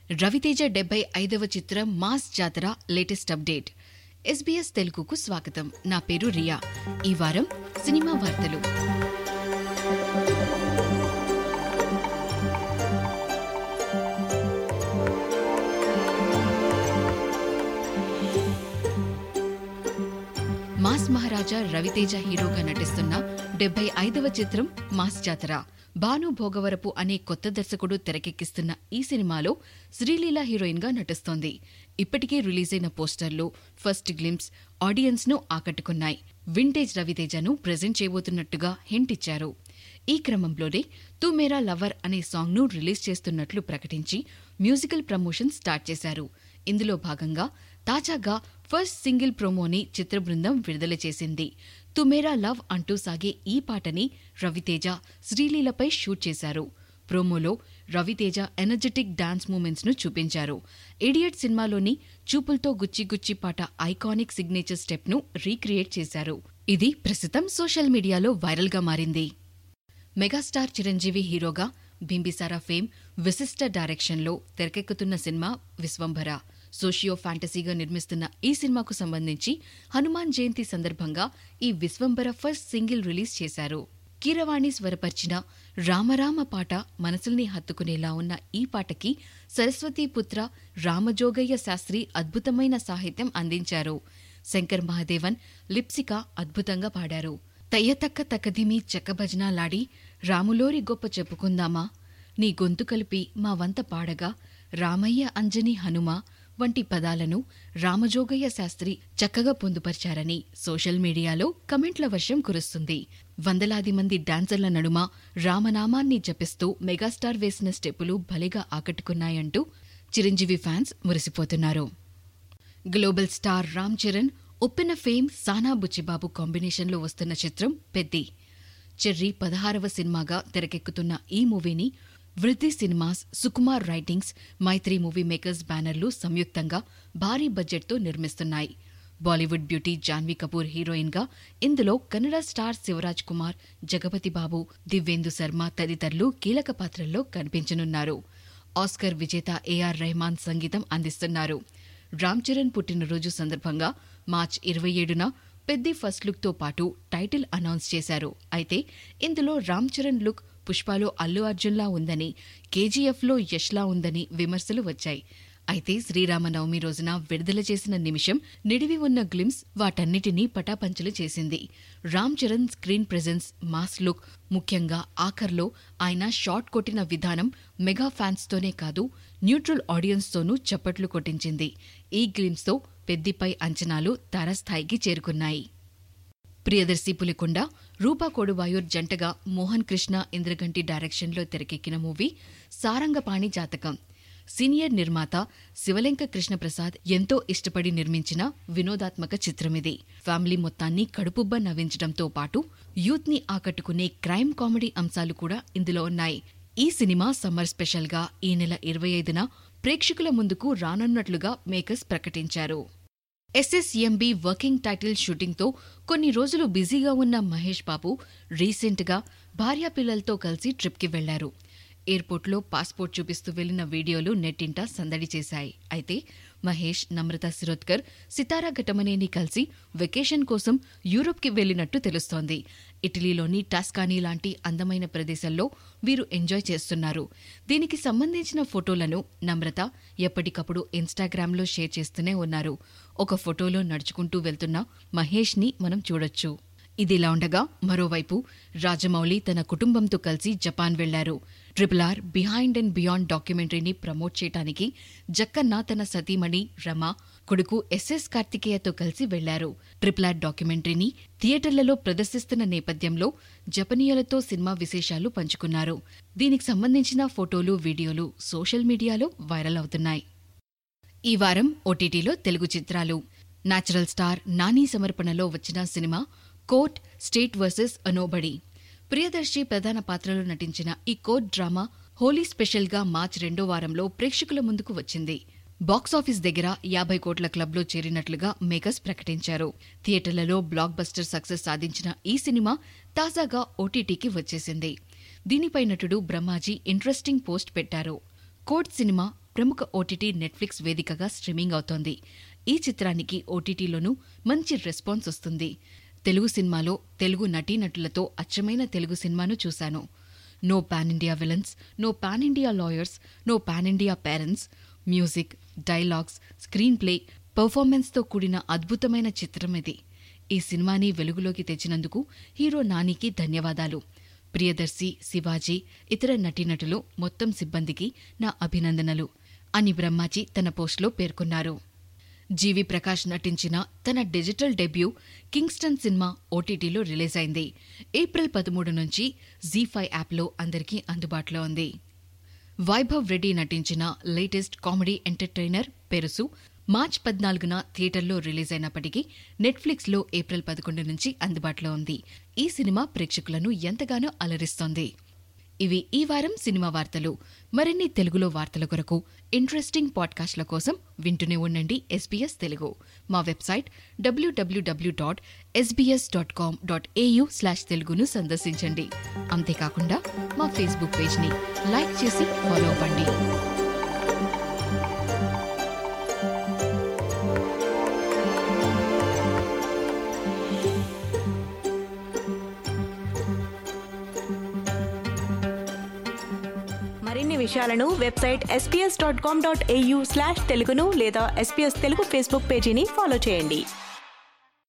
రవితేజ డెబ్బై ఐదవ చిత్రం మాస్ జాతర లేటెస్ట్ అప్డేట్ ఎస్బీఎస్ తెలుగుకు స్వాగతం నా పేరు రియా ఈ వారం సినిమా వార్తలు మాస్ మహారాజా రవితేజ హీరోగా నటిస్తున్న డెబ్బై ఐదవ చిత్రం మాస్ జాతర భాను భోగవరపు అనే కొత్త దర్శకుడు తెరకెక్కిస్తున్న ఈ సినిమాలో శ్రీలీల హీరోయిన్ గా నటిస్తోంది ఇప్పటికే రిలీజ్ అయిన పోస్టర్లు ఫస్ట్ గ్లిమ్స్ ఆడియన్స్ ను ఆకట్టుకున్నాయి వింటేజ్ రవితేజను ప్రెజెంట్ చేయబోతున్నట్టుగా హింట్ ఇచ్చారు ఈ క్రమంలోనే తూ మేరా లవర్ అనే సాంగ్ ను రిలీజ్ చేస్తున్నట్లు ప్రకటించి మ్యూజికల్ ప్రమోషన్ స్టార్ట్ చేశారు ఇందులో భాగంగా తాజాగా ఫస్ట్ సింగిల్ ప్రోమోని చిత్ర బృందం విడుదల చేసింది తుమేరా లవ్ అంటూ సాగే ఈ పాటని రవితేజ శ్రీలీలపై షూట్ చేశారు ప్రోమోలో రవితేజ ఎనర్జెటిక్ డాన్స్ మూమెంట్స్ ను చూపించారు ఇడియట్ సినిమాలోని చూపులతో గుచ్చి గుచ్చి పాట ఐకానిక్ సిగ్నేచర్ స్టెప్ ను రీక్రియేట్ చేశారు ఇది ప్రస్తుతం సోషల్ మీడియాలో వైరల్ గా మారింది మెగాస్టార్ చిరంజీవి హీరోగా బింబిసారా ఫేమ్ విశిష్ట డైరెక్షన్లో తెరకెక్కుతున్న సినిమా విశ్వంభర సోషియో ఫ్యాంటసీగా నిర్మిస్తున్న ఈ సినిమాకు సంబంధించి హనుమాన్ జయంతి సందర్భంగా ఈ విశ్వంభర ఫస్ట్ సింగిల్ రిలీజ్ చేశారు కీరవాణి స్వరపర్చిన రామరామ పాట మనసుల్ని హత్తుకునేలా ఉన్న ఈ పాటకి సరస్వతీ పుత్ర రామజోగయ్య శాస్త్రి అద్భుతమైన సాహిత్యం అందించారు శంకర్ మహాదేవన్ లిప్సిక అద్భుతంగా పాడారు తయ్యతక్క తకదిమి చెక్కభజనాలాడి రాములోరి గొప్ప చెప్పుకుందామా నీ గొంతు కలిపి మా వంత పాడగా రామయ్య అంజని హనుమ వంటి పదాలను రామజోగయ్య శాస్త్రి చక్కగా పొందుపరిచారని సోషల్ మీడియాలో కమెంట్ల వర్షం కురుస్తుంది వందలాది మంది డాన్సర్ల నడుమ రామనామాన్ని జపిస్తూ మెగాస్టార్ వేసిన స్టెప్పులు భలేగా ఆకట్టుకున్నాయంటూ చిరంజీవి ఫ్యాన్స్ మురిసిపోతున్నారు global star Ram Charan Uppena fame Sana Buchi Babu కాంబినేషన్లో వస్తున్న చిత్రం పెద్ది చెర్రీ పదహారవ సినిమాగా తెరకెక్కుతున్న ఈ మూవీని Vriddhi cinemas Sukumar writings Mythri movie makers బ్యానర్లు సంయుక్తంగా భారీ బడ్జెట్తో నిర్మిస్తున్నాయి Bollywood beauty Janhvi Kapoor heroine గా ఇందులో కన్నడ స్టార్ శివరాజ్ కుమార్ జగపతి బాబు దివ్యేందు శర్మ తదితరులు కీలక పాత్రల్లో కనిపించనున్నారు ఆస్కర్ విజేత ఏఆర్ రెహమాన్ సంగీతం అందిస్తున్నారు రామ్ చరణ్ పుట్టినరోజు సందర్భంగా మార్చ్ ఇరవై ఏడున పెద్ది ఫస్ట్ లుక్ తో పాటు టైటిల్ అనౌన్స్ చేశారు అయితే ఇందులో రామ్ చరణ్ లుక్ పుష్పలో అల్లు అర్జున్లా ఉందని కేజీఎఫ్లో యష్లా ఉందని విమర్శలు వచ్చాయి అయితే శ్రీరామనవమి రోజున విడుదల చేసిన నిమిషం నిడివి ఉన్న గ్లిమ్స్ వాటన్నిటినీ పటాపంచలు చేసింది Ram Charan screen presence mass look ముఖ్యంగా ఆఖర్లో ఆయన షాట్ కొట్టిన విధానం మెగా ఫ్యాన్స్తోనే కాదు న్యూట్రల్ ఆడియన్స్తోనూ చప్పట్లు కొట్టించింది ఈ గ్లిమ్స్తో పెద్దిపై అంచనాలు తారస్థాయికి చేరుకున్నాయి ప్రియదర్శి పులికొండ రూపా కొడువాయూర్ జంటగా మోహన్ కృష్ణ ఇంద్రగంటి డైరెక్షన్లో తెరకెక్కిన మూవీ సారంగపాణి జాతకం సీనియర్ నిర్మాత శివలెంక కృష్ణప్రసాద్ ఎంతో ఇష్టపడి నిర్మించిన వినోదాత్మక చిత్రమిది ఫ్యామిలీ మొత్తాన్ని కడుపుబ్బ నవ్వించడంతో పాటు యూత్ ని ఆకట్టుకునే క్రైమ్ కామెడీ అంశాలు కూడా ఇందులో ఉన్నాయి ఈ సినిమా సమ్మర్ స్పెషల్ గా ఈ నెల ఇరవై ఐదున ప్రేక్షకుల ముందుకు రానున్నట్లుగా మేకర్స్ ప్రకటించారు ఎస్ఎస్ఎంబి వర్కింగ్ టైటిల్ షూటింగ్తో కొన్ని రోజులు బిజీగా ఉన్న మహేష్ బాబు రీసెంట్గా భార్యాపిల్లలతో కలిసి ట్రిప్కి వెళ్లారు ఎయిర్పోర్ట్లో పాస్పోర్ట్ చూపిస్తూ వెళ్లిన వీడియోలు నెట్టింట సందడి చేశాయి అయితే మహేష్ నమ్రత శిరోద్కర్ సితారా ఘటమనేని కలిసి వెకేషన్ కోసం యూరోప్కి వెళ్లినట్టు తెలుస్తోంది ఇటలీలోని టాస్కానీ లాంటి అందమైన ప్రదేశంలో వీరు ఎంజాయ్ చేస్తున్నారు దీనికి సంబంధించిన ఫోటోలను నమ్రత ఎప్పటికప్పుడు ఇన్స్టాగ్రామ్లో షేర్ చేస్తూనే ఉన్నారు ఒక ఫోటోలో నడుచుకుంటూ వెళ్తున్న మహేష్ని మనం చూడొచ్చు ఇదిలా ఉండగా మరోవైపు రాజమౌళి తన కుటుంబంతో కలిసి జపాన్ వెళ్లారు triple R behind and beyond డాక్యుమెంటరీని ప్రమోట్ చేయడానికి జక్కన్న తన సతీమణి రమ కొడుకు ఎస్ఎస్ కార్తికేయతో కలిసి వెళ్లారు ట్రిపుల్ ఆర్ డాక్యుమెంటరీని థియేటర్లలో ప్రదర్శిస్తున్న నేపథ్యంలో జపనీయులతో సినిమా విశేషాలు పంచుకున్నారు దీనికి సంబంధించిన ఫోటోలు వీడియోలు సోషల్ మీడియాలో వైరల్ అవుతున్నాయి ఈ వారం ఓటీటీలో తెలుగు చిత్రాలు నాచురల్ స్టార్ నాని సమర్పణలో వచ్చిన cinema court state versus a nobody Priyadarshi ప్రధాన పాత్రలో నటించిన ఈ కోర్ట్ డ్రామా హోలీ స్పెషల్గా మార్చ్ రెండో వారంలో ప్రేక్షకుల ముందుకు వచ్చింది బాక్సాఫీస్ దగ్గర యాభై కోట్ల క్లబ్లో చేరినట్లుగా మేకర్స్ ప్రకటించారు థియేటర్లలో బ్లాక్ బస్టర్ సక్సెస్ సాధించిన ఈ సినిమా తాజాగా ఓటీటీకి వచ్చేసింది దీనిపై నటుడు బ్రహ్మాజీ ఇంట్రెస్టింగ్ పోస్ట్ పెట్టారు కోర్ట్ సినిమా ప్రముఖ ఓటీటీ నెట్ఫ్లిక్స్ వేదికగా స్ట్రీమింగ్ అవుతోంది ఈ చిత్రానికి ఓటీటీలోనూ మంచి రెస్పాన్స్ వస్తుంది తెలుగు సినిమాలో తెలుగు నటీనటులతో అచ్చమైన తెలుగు సినిమాను చూశాను no pan India villains no pan India lawyers no pan India parents music dialogues screenplay పర్ఫార్మెన్స్తో కూడిన అద్భుతమైన చిత్రం ఇది ఈ సినిమాని వెలుగులోకి తెచ్చినందుకు హీరో నానికి ధన్యవాదాలు ప్రియదర్శి శివాజీ ఇతర నటీనటులు మొత్తం సిబ్బందికి నా అభినందనలు అని బ్రహ్మాజీ తన పోస్టులో పేర్కొన్నారు జీవి ప్రకాష్ నటించిన తన డిజిటల్ డెబ్యూ కింగ్స్టన్ సినిమా ఓటీటీలో రిలీజ్ అయింది ఏప్రిల్ పదమూడు నుంచి జీ ఫైవ్ యాప్లో అందరికీ అందుబాటులో ఉంది వైభవ్ రెడ్డి నటించిన latest comedy entertainer Perusu March పద్నాలుగున థియేటర్లో రిలీజ్ అయినప్పటికీ నెట్ఫ్లిక్స్లో ఏప్రిల్ పదకొండు నుంచి అందుబాటులో ఉంది ఈ సినిమా ప్రేక్షకులను ఎంతగానో అలరిస్తోంది ఇవి ఈ వారం సినిమా వార్తలు మరిన్ని తెలుగులో వార్తల కొరకు ఇంట్రెస్టింగ్ పాడ్కాస్ట్ల కోసం వింటూనే ఉండండి ఎస్బీఎస్ తెలుగు మా website WWW dot SBS dot com dot AU slash తెలుగును సందర్శించండి అంతేకాకుండా మా ఫేస్బుక్ పేజ్ని లైక్ చేసి ఫాలో అవ్వండి మరిన్ని విషయాలను website SPS dot com dot AU slash తెలుగును లేదా ఎస్పీఎస్ తెలుగు ఫేస్బుక్ పేజీని ఫాలో చేయండి